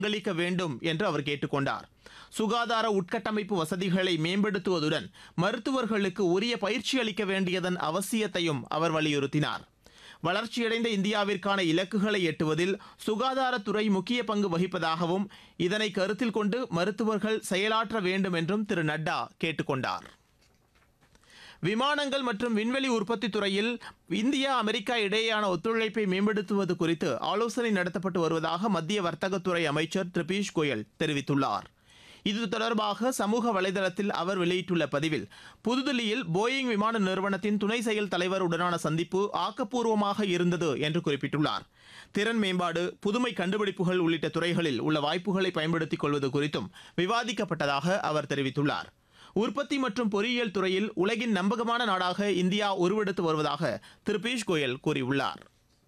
பங்களிக்க வேண்டும் என்று அவர் கேட்டுக்கொண்டார் சுகாதார உட்கட்டமைப்பு வசதிகளை மேம்படுத்துவதுடன் மருத்துவர்களுக்கு உரிய பயிற்சி அளிக்க வேண்டியதன் அவசியத்தையும் அவர் வலியுறுத்தினார் வளர்ச்சியடைந்த இந்தியாவிற்கான இலக்குகளை எட்டுவதில் சுகாதாரத்துறை முக்கிய பங்கு வகிப்பதாகவும் இதனை கருத்தில் கொண்டு மருத்துவர்கள் செயலாற்ற வேண்டும் என்றும் திரு நட்டா கேட்டுக்கொண்டார் விமானங்கள் மற்றும் விண்வெளி உற்பத்தி துறையில் இந்தியா அமெரிக்கா இடையேயான ஒத்துழைப்பை மேம்படுத்துவது குறித்து ஆலோசனை நடத்தப்பட்டு வருவதாக மத்திய வர்த்தகத்துறை அமைச்சர் திரு பியூஷ் கோயல் தெரிவித்துள்ளார் இது தொடர்பாக சமூக வலைதளத்தில் அவர் வெளியிட்டுள்ள பதிவில் புதுதில்லியில் போயிங் விமான நிறுவனத்தின் துணை செயல் தலைவருடனான சந்திப்பு ஆக்கப்பூர்வமாக இருந்தது என்று குறிப்பிட்டுள்ளார் திறன் மேம்பாடு புதுமை கண்டுபிடிப்புகள் உள்ளிட்ட துறைகளில் உள்ள வாய்ப்புகளை பயன்படுத்திக் கொள்வது குறித்தும் விவாதிக்கப்பட்டதாக அவர் தெரிவித்துள்ளார் உற்பத்தி மற்றும் பொறியியல் துறையில் உலகின் நம்பகமான நாடாக இந்தியா உருவெடுத்து வருவதாக திரு பியூஷ் கோயல் கூறியுள்ளார்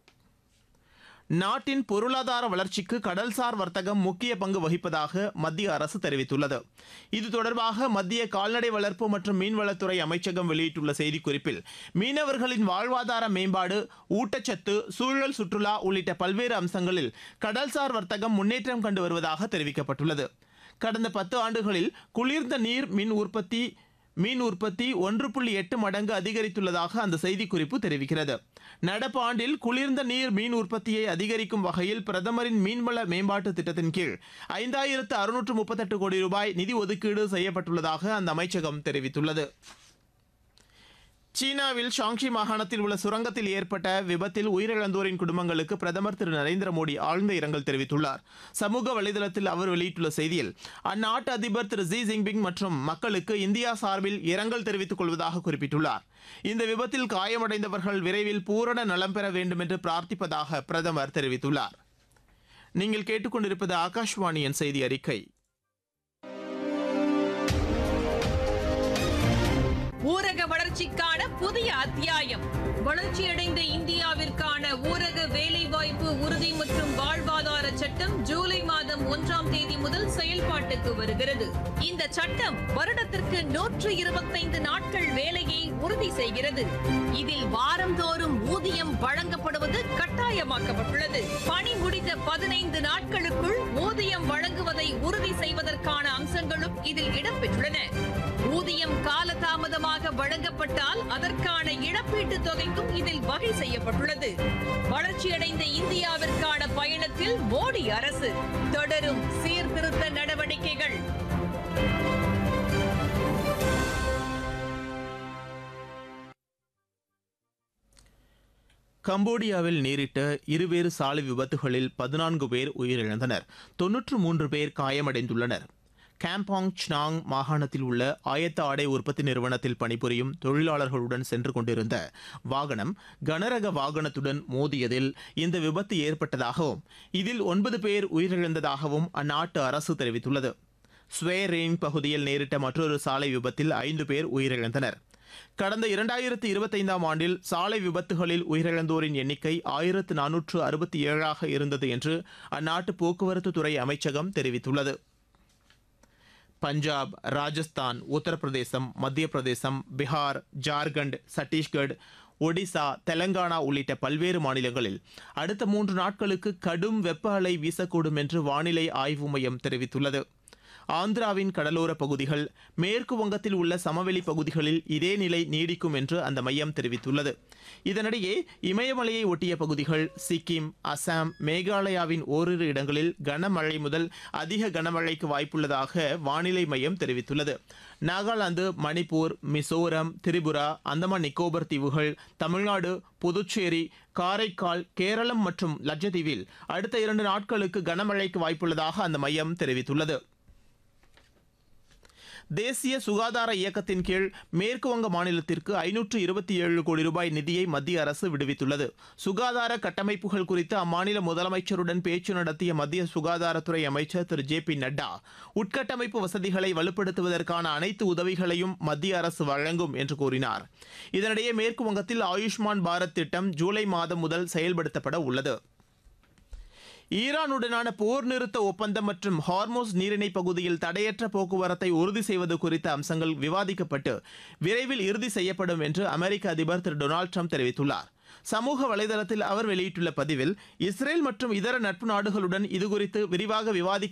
நாட்டின் பொருளாதார வளர்ச்சிக்கு கடல்சார் வர்த்தகம் முக்கிய பங்கு வகிப்பதாக மத்திய அரசு தெரிவித்துள்ளது இது தொடர்பாக மத்திய கால்நடை வளர்ப்பு மற்றும் மீன்வளத்துறை அமைச்சகம் வெளியிட்டுள்ள செய்திக்குறிப்பில் மீனவர்களின் வாழ்வாதார மேம்பாடு ஊட்டச்சத்து சூழல் சுற்றுலா உள்ளிட்ட பல்வேறு அம்சங்களில் கடல்சார் வர்த்தகம் முன்னேற்றம் கண்டு வருவதாக தெரிவிக்கப்பட்டுள்ளது கடந்த பத்து ஆண்டுகளில் குளிர்ந்த நீர் மின் உற்பத்தி மீன் உற்பத்தி ஒன்று புள்ளி எட்டு மடங்கு அதிகரித்துள்ளதாக அந்த செய்திக்குறிப்பு தெரிவிக்கிறது நடப்பு ஆண்டில் குளிர்ந்த நீர் மீன் உற்பத்தியை அதிகரிக்கும் வகையில் பிரதமரின் மீன்வள மேம்பாட்டு திட்டத்தின் கீழ் ஐந்தாயிரத்து அறுநூற்று முப்பத்தெட்டு கோடி ரூபாய் நிதி ஒதுக்கீடு செய்யப்பட்டுள்ளதாக அந்த அமைச்சகம் தெரிவித்துள்ளது சீனாவில் ஷாங்ஷி மாகாணத்தில் உள்ள சுரங்கத்தில் ஏற்பட்ட விபத்தில் உயிரிழந்தோரின் குடும்பங்களுக்கு பிரதமர் திரு நரேந்திர மோடி ஆழ்ந்த இரங்கல் தெரிவித்துள்ளார் சமூக வலைதளத்தில் அவர் வெளியிட்டுள்ள செய்தியில் அந்நாட்டு அதிபர் திரு ஜி ஜின்பிங் மற்றும் மக்களுக்கு இந்தியா சார்பில் இரங்கல் தெரிவித்துக் கொள்வதாக குறிப்பிட்டுள்ளார் இந்த விபத்தில் காயமடைந்தவர்கள் விரைவில் பூரண நலம் பெற வேண்டும் என்று பிரார்த்திப்பதாக பிரதமர் தெரிவித்துள்ளார் நீங்கள் கேட்டுக்கொண்டிருப்பது ஆகாஷ்வாணியின் செய்தி அறிக்கை ஊரக வளர்ச்சிக்கான புதிய அத்தியாயம் வளர்ச்சியடைந்த இந்தியாவிற்கான ஊரக வேலைவாய்ப்பு உறுதி மற்றும் வாழ்வாதார சட்டம் ஜூலை மாதம் ஒன்றாம் தேதி முதல் செயல்பாட்டுக்கு வருகிறது இந்த சட்டம் வருடத்திற்கு நூற்று இருபத்தைந்து நாட்கள் வேலையை உறுதி செய்கிறது இதில் வாரந்தோறும் ஊதியம் வழங்கப்படுவது கட்டாயமாக்கப்பட்டுள்ளது பணி முடிந்த பதினைந்து நாட்களுக்குள் ஊதியம் வழங்குவதை உறுதி செய்வதற்கான அம்சங்களும் இதில் இடம்பெற்றுள்ளன ஊதியம் காலதாமதமாக வழங்கப்பட்டால் அதற்கான இழப்பீட்டுத் தொகைக்கும் இதில் வகை செய்யப்பட்டுள்ளது வளர்ச்சியடைந்த இந்தியாவிற்கான பயணத்தில் மோடி அரசு தொடரும் சீர்திருத்த நடவடிக்கைகள் கம்போடியாவில் நேரிட்ட இருவேறு சாலை விபத்துகளில் பதினான்கு பேர் உயிரிழந்தனர் தொன்னூற்று மூன்று பேர் காயமடைந்துள்ளனர் கேம்பாங் சினாங் மாகாணத்தில் உள்ள ஆயத்த ஆடை உற்பத்தி நிறுவனத்தில் பணிபுரியும் தொழிலாளர்களுடன் சென்று கொண்டிருந்த வாகனம் கனரக வாகனத்துடன் மோதியதில் இந்த விபத்து ஏற்பட்டதாகவும் இதில் ஒன்பது பேர் உயிரிழந்ததாகவும் அந்நாட்டு அரசு தெரிவித்துள்ளது ஸ்வேரேங் பகுதியில் நேரிட்ட மற்றொரு சாலை விபத்தில் ஐந்து பேர் உயிரிழந்தனர் கடந்த இரண்டாயிரத்தி இருபத்தைந்தாம் ஆண்டில் சாலை விபத்துகளில் உயிரிழந்தோரின் எண்ணிக்கை ஆயிரத்து நானூற்று அறுபத்தி ஏழாக இருந்தது என்று அந்நாட்டு போக்குவரத்து துறை அமைச்சகம் தெரிவித்துள்ளது பஞ்சாப் ராஜஸ்தான் உத்தரப்பிரதேசம் மத்திய பிரதேசம் பீகார் ஜார்க்கண்ட் சத்தீஸ்கட் ஒடிசா தெலங்கானா உள்ளிட்ட பல்வேறு மாநிலங்களில் அடுத்த மூன்று நாட்களுக்கு கடும் வெப்ப அலை வீசக்கூடும் என்று வானிலை ஆய்வு மையம் தெரிவித்துள்ளது ஆந்திராவின் கடலோர பகுதிகள் மேற்கு வங்கத்தில் உள்ள சமவெளி பகுதிகளில் இதே நிலை நீடிக்கும் என்று அந்த மையம் தெரிவித்துள்ளது இதனிடையே இமயமலையை ஒட்டிய பகுதிகள் சிக்கிம் அசாம் மேகாலயாவின் ஓரிரு இடங்களில் கனமழை முதல் அதிக கனமழைக்கு வாய்ப்புள்ளதாக வானிலை மையம் தெரிவித்துள்ளது நாகாலாந்து மணிப்பூர் மிசோரம் திரிபுரா அந்தமான் நிக்கோபர் தீவுகள் தமிழ்நாடு புதுச்சேரி காரைக்கால் கேரளம் மற்றும் லட்சத்தீவில் அடுத்த இரண்டு நாட்களுக்கு கனமழைக்கு வாய்ப்புள்ளதாக அந்த மையம் தெரிவித்துள்ளது தேசிய சுகாதார இயக்கத்தின் கீழ் மேற்கு வங்க மாநிலத்திற்கு ஐநூற்று இருபத்தி ஏழு கோடி ரூபாய் நிதியை மத்திய அரசு விடுவித்துள்ளது சுகாதார கட்டமைப்புகள் குறித்து அம்மாநில முதலமைச்சருடன் பேச்சு நடத்திய மத்திய சுகாதாரத்துறை அமைச்சர் திரு ஜே பி நட்டா உட்கட்டமைப்பு வசதிகளை வலுப்படுத்துவதற்கான அனைத்து உதவிகளையும் மத்திய அரசு வழங்கும் என்று கூறினார் இதனிடையே மேற்கு வங்கத்தில் ஆயுஷ்மான் பாரத் திட்டம் ஜூலை மாதம் முதல் செயல்படுத்தப்பட உள்ளது ஈரானுடனான போர் நிறுத்த ஒப்பந்தம் மற்றும் ஹார்மோஸ் நீரிணை பகுதியில் தடையற்ற போக்குவரத்தை உறுதி செய்வது குறித்த அம்சங்கள் விவாதிக்கப்பட்டு விரைவில் இறுதி செய்யப்படும் என்று அமெரிக்க அதிபர் திரு டொனால்டு ட்ரம்ப் தெரிவித்துள்ளார் சமூக வலைதளத்தில் அவர் வெளியிட்டுள்ள பதிவில் இஸ்ரேல் மற்றும் இதர நட்பு நாடுகளுடன் இதுகுறித்து விரிவாக விவாதிக்க